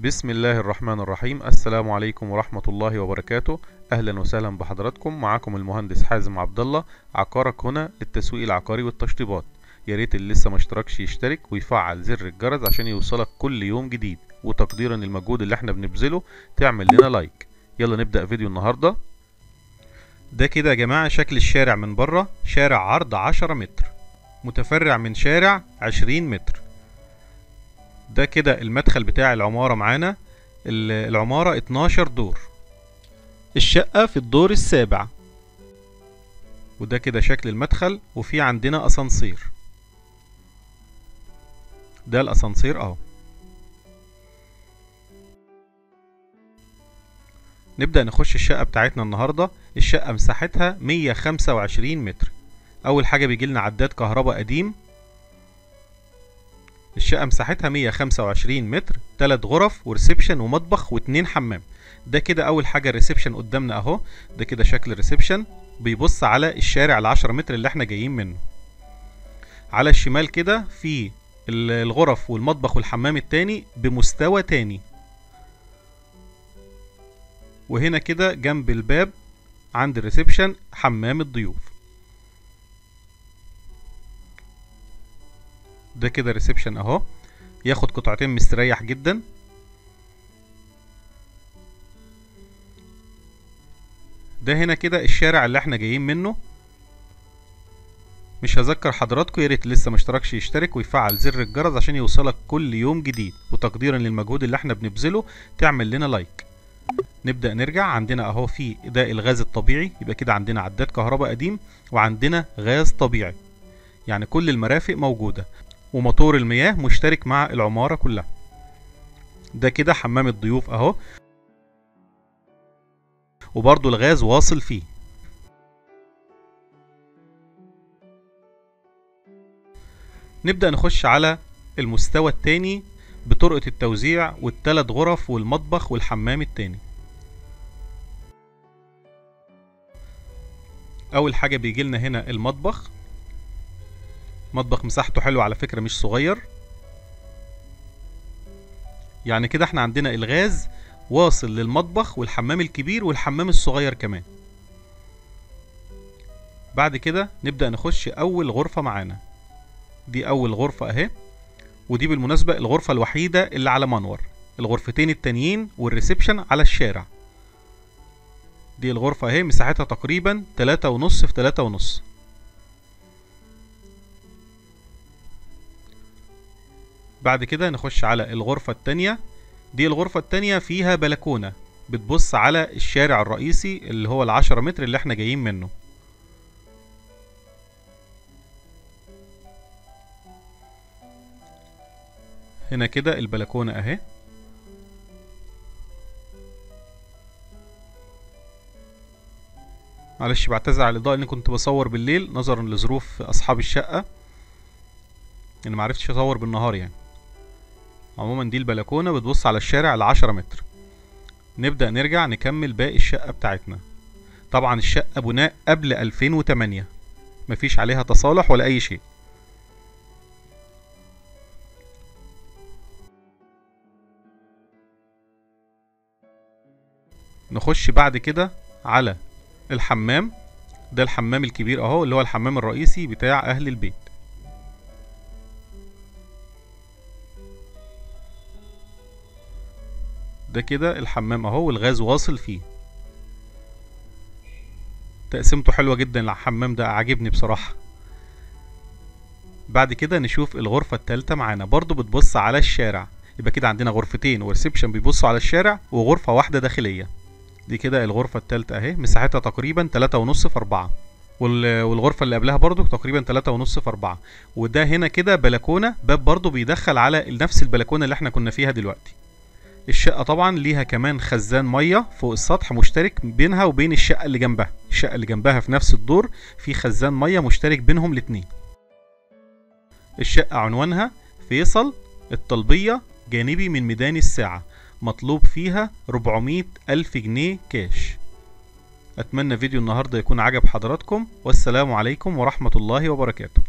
بسم الله الرحمن الرحيم السلام عليكم ورحمة الله وبركاته أهلا وسهلا بحضراتكم معاكم المهندس حازم عبد الله عقارك هنا للتسويق العقاري والتشطيبات يا ريت اللي لسه ما اشتركش يشترك ويفعل زر الجرس عشان يوصلك كل يوم جديد وتقديرا للمجهود اللي احنا بنبذله تعمل لنا لايك يلا نبدأ فيديو النهاردة ده كده يا جماعة شكل الشارع من بره شارع عرض 10 متر متفرع من شارع 20 متر ده كده المدخل بتاع العمارة معانا ال- العمارة 12 دور الشقة في الدور السابع وده كده شكل المدخل وفي عندنا اسانسير ده الاسانسير اهو نبدأ نخش الشقة بتاعتنا النهاردة الشقة مساحتها 125 متر أول حاجة بيجيلنا عداد كهرباء قديم الشقة مساحتها 125 متر تلات غرف وريسبشن ومطبخ واتنين حمام ده كده أول حاجة الريسبشن قدامنا أهو ده كده شكل الريسبشن بيبص على الشارع العشرة متر اللي احنا جايين منه على الشمال كده في ال- الغرف والمطبخ والحمام التاني بمستوى تاني وهنا كده جنب الباب عند الريسبشن حمام الضيوف ده كده ريسبشن اهو ياخد قطعتين مستريح جدا ده هنا كده الشارع اللي احنا جايين منه مش هذكر حضراتكم يا ريت لسه مشتركش يشترك ويفعل زر الجرس عشان يوصلك كل يوم جديد وتقديرا للمجهود اللي احنا بنبذله تعمل لنا لايك نبدأ نرجع عندنا اهو في ده الغاز الطبيعي يبقى كده عندنا عداد كهرباء قديم وعندنا غاز طبيعي يعني كل المرافق موجودة وموتور المياه مشترك مع العمارة كلها ده كده حمام الضيوف اهو وبرضو الغاز واصل فيه نبدأ نخش على المستوى التاني بطرقة التوزيع والتلات غرف والمطبخ والحمام التاني أول حاجة بيجيلنا هنا المطبخ مطبخ مساحته حلوة على فكرة مش صغير يعني كده احنا عندنا الغاز واصل للمطبخ والحمام الكبير والحمام الصغير كمان بعد كده نبدأ نخش أول غرفة معانا دي أول غرفة أهي ودي بالمناسبة الغرفة الوحيدة اللي على منور الغرفتين التانيين والريسبشن على الشارع دي الغرفة اهي مساحتها تقريبا تلاتة ونص في تلاتة ونص بعد كده نخش على الغرفة التانية دي الغرفة التانية فيها بلكونة بتبص على الشارع الرئيسي اللي هو العشرة متر اللي احنا جايين منه هنا كده البلكونة اهي معلش بعتذر على الاضاءة اني كنت بصور بالليل نظرا لظروف اصحاب الشقة ان معرفتش اصور بالنهار يعني عموما دي البلكونة بتبص على الشارع العشرة متر نبدأ نرجع نكمل باقي الشقة بتاعتنا طبعا الشقة بناء قبل 2008 مفيش عليها تصالح ولا اي شيء نخش بعد كده على الحمام ده الحمام الكبير اهو اللي هو الحمام الرئيسي بتاع اهل البيت ده كده الحمام اهو والغاز واصل فيه تقسيمته حلوة جدا الحمام ده عاجبني بصراحة بعد كده نشوف الغرفة التالتة معانا برضو بتبص على الشارع يبقى كده عندنا غرفتين وريسبشن بيبصوا على الشارع وغرفة واحدة داخلية دي كده الغرفة التالتة اهي مساحتها تقريبا تلاتة ونص في أربعة وال- والغرفة اللي قبلها برضو تقريبا تلاتة ونص في أربعة وده هنا كده بلكونة باب برضو بيدخل على نفس البلكونة اللي احنا كنا فيها دلوقتي الشقة طبعا ليها كمان خزان مية فوق السطح مشترك بينها وبين الشقة اللي جنبها الشقة اللي جنبها في نفس الدور في خزان مية مشترك بينهم الاتنين الشقة عنوانها فيصل الطلبية جانبي من ميدان الساعة مطلوب فيها 400 ألف جنيه كاش أتمنى فيديو النهاردة يكون عجب حضراتكم والسلام عليكم ورحمة الله وبركاته